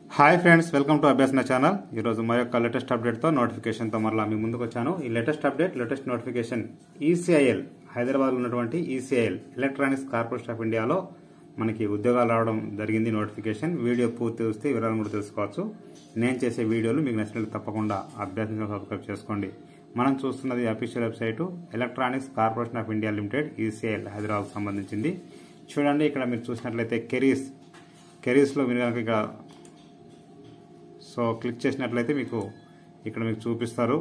hi friends welcome to Abhyasana channel ఈరోజు మరొక latest అప్డేట్తో నోటిఫికేషన్తో మరలా మీ ముందుకు వచ్చాను ఈ latest update latest notification ECIL హైదరాబాద్లో ఉన్నటువంటి ఈసీఐఎల్ ఎలక్ట్రానిక్స్ కార్పొరేషన్ ఆఫ్ ఇండియాలో మనకి ఉద్యోగాలు రావడం జరిగింది నోటిఫికేషన్ వీడియో పూర్తి చూస్తే వివరాలను కూడా తెలుసుకోవచ్చు నేను చేసే వీడియోలు మీకు నచ్చినట్టు తప్పకుండా అభ్యాసంగా సబ్స్క్రైబ్ చేసుకోండి మనం చూస్తున్నది official website electronics corporation of India limited ECIL Hyderabad సంబంధించింది చూడండి ఇక్కడ మీరు చూసినట్లయితే కెరీస్ కెరీస్లో మీరు కనుక ఇక్కడ సో క్లిక్ చేసినట్లయితే మీకు ఇక్కడ మీకు చూపిస్తారు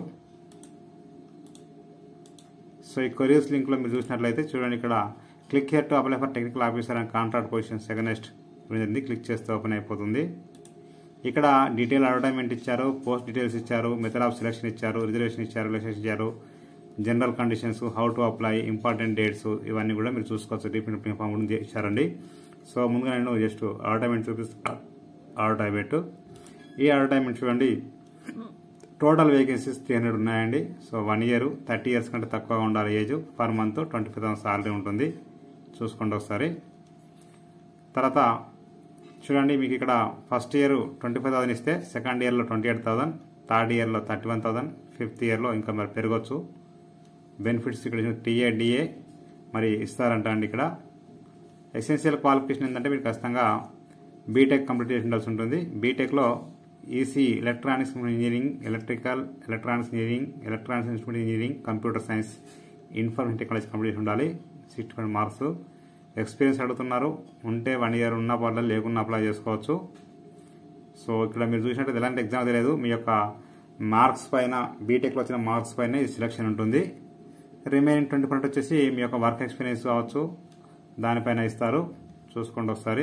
సో ఈ కొరియర్స్ లింక్లో మీరు చూసినట్లయితే చూడండి ఇక్కడ click here to apply for technical officer and contract position second next ఉంది క్లిక్ చేస్తే ఓపెన్ అయిపోతుంది ఇక్కడ డీటెయిల్ అడ్వర్టైజ్మెంట్ ఇచ్చారు పోస్ట్ డీటెయిల్స్ ఇచ్చారు మెథడ్ ఆఫ్ సెలక్షన్ ఇచ్చారు రిజర్వేషన్ ఇచ్చారు రిలేషన్ ఇచ్చారు general conditions how to apply important dates ఇవన్నీ కూడా మీరు చూసుకోవచ్చు రీప్రింట్ ఫామ్ కూడా ఇచ్చారండి సో ముందుగా నేను జస్ట్ అడ్వర్టైజ్మెంట్ చూపిస్తాను అడ్వర్టైజ్మెంట్ ఈ అడ్వర్టైజ్మెంట్ చూడండి టోటల్ వేకెన్సీస్ త్రీ హండ్రెడ్ ఉన్నాయండి so one year thirty years కంటే తక్కువగా ఉండాలి age per month twenty five thousand salary ఉంటుంది చూసుకోండి ఒకసారి తర్వాత చూడండి మీకు ఇక్కడ first year twenty five thousand ఇస్తే సెకండ్ ఇయర్లో ట్వంటీ ఎయిట్ థౌసండ్ థర్డ్ ఇయర్లో థర్టీ వన్ థౌసండ్ ఫిఫ్త్ ఇయర్లో ఇంకా మరి పెరగచ్చు బెనిఫిట్స్ ఇక్కడ టీఏ డిఏ మరి ఇస్తారంట అండి ఇక్కడ ఎసెన్షియల్ క్వాలిఫికేషన్ ఏంటంటే మీరు ఖచ్చితంగా బీటెక్ కంప్లీట్ చేసి ఉండాల్సి ఉంటుంది బీటెక్లో EC electronics engineering electrical electronics engineering electronics instrument engineering computer science information technology complete చేసి ఉండాలి సిక్స్టీ ఫైవ్ మార్క్స్ ఎక్స్పీరియన్స్ అడుగుతున్నారు ఉంటే వన్ ఇయర్ ఉన్న పర్లేదు లేకున్నా అప్లై చేసుకోవచ్చు సో ఇక్కడ మీరు చూసినట్టు ఎలాంటి ఎగ్జామ్ తెలియదు మీ యొక్క మార్క్స్ పైన బీటెక్లో వచ్చిన మార్క్స్ పైన ఈ సెలక్షన్ ఉంటుంది రిమైనింగ్ ట్వంటీ పర్సెంట్ వచ్చేసి మీ యొక్క వర్క్ ఎక్స్పీరియన్స్ కావచ్చు దానిపైన ఇస్తారు చూసుకోండి ఒకసారి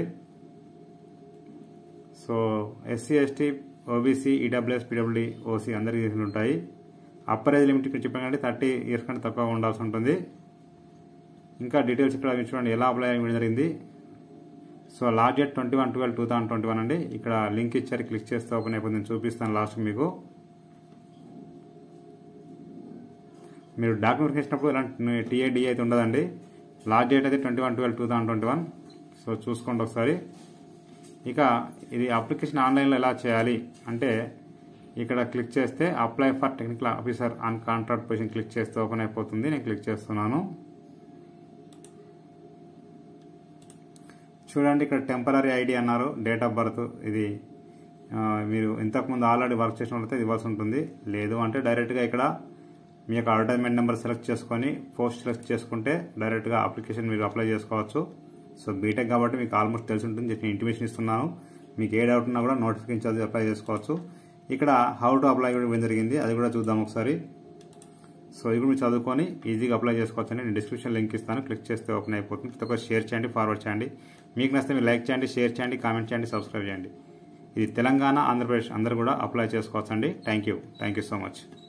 so SC ST OBC EWS PWD OC అందరికీ చేసి ఉంటాయి అప్పర్ ఏజ్ లిమిట్ ఇక్కడ చెప్పాను థర్టీ ఇయర్స్ కంటే తక్కువ ఉండాల్సి ఉంటుంది ఇంకా డీటెయిల్స్ ఇక్కడ మీరు చూడండి ఎలా అప్లై అయ్యడం జరిగింది so last date twenty one twelve two thousand twenty one అండి ఇక్కడ లింక్ ఇచ్చారు క్లిక్ చేస్తే ఓపెన్ అయిపోతుంది నేను చూపిస్తాను లాస్ట్ మీకు మీరు డాక్యుమెంట్ ఇచ్చినప్పుడు ఇలాంటి టీఏడి అయితే ఉండదండి లాస్ట్ డేట్ అయితే twenty one twelve two thousand twenty one so చూసుకోండి ఒకసారి ఇక ఇది అప్లికేషన్ ఆన్లైన్లో ఎలా చేయాలి అంటే ఇక్కడ క్లిక్ చేస్తే apply for technical officer on contract position click చేస్తే ఓపెన్ అయిపోతుంది నేను క్లిక్ చేస్తున్నాను చూడండి ఇక్కడ టెంపరీ ఐడి అన్నారు డేట్ ఆఫ్ బర్త్ ఇది మీరు ఇంతకుముందు ఆల్రెడీ వర్క్ చేసిన వాళ్ళైతే ఇవ్వాల్సి ఉంటుంది లేదు అంటే డైరెక్ట్గా ఇక్కడ మీ యొక్క అడ్వర్టైజ్మెంట్ నెంబర్ సెలెక్ట్ చేసుకొని పోస్ట్ సెలెక్ట్ చేసుకుంటే డైరెక్ట్గా అప్లికేషన్ మీరు అప్లై చేసుకోవచ్చు సో బీటెక్ కాబట్టి మీకు ఆల్మోస్ట్ తెలిసి ఉంటుంది చెప్పి ఇంటిమేషన్ ఇస్తున్నాను మీకు ఏ డౌట్ ఉన్నా కూడా నోటిఫికేషన్ చదివి అప్లై చేసుకోవచ్చు ఇక్కడ హౌ టు అప్లై కూడా ఇవ్వడం జరిగింది అది కూడా చూద్దాం ఒకసారి సో ఇది కూడా మీరు చదువుకొని ఈజీగా అప్లై చేసుకోవచ్చు అని నేను డిస్క్రిప్షన్ లింక్ ఇస్తాను క్లిక్ చేస్తే ఓపెన్ అయిపోతుంది ప్రతి ఒక్కరు షేర్ చేయండి ఫార్వర్డ్ చేయండి మీకు నచ్చితే మీరు లైక్ చేయండి షేర్ చేయండి కామెంట్ చేయండి సబ్స్క్రైబ్ చేయండి ఇది తెలంగాణ ఆంధ్రప్రదేశ్ అందరూ కూడా అప్లై చేసుకోవచ్చు అండి thank you thank you so much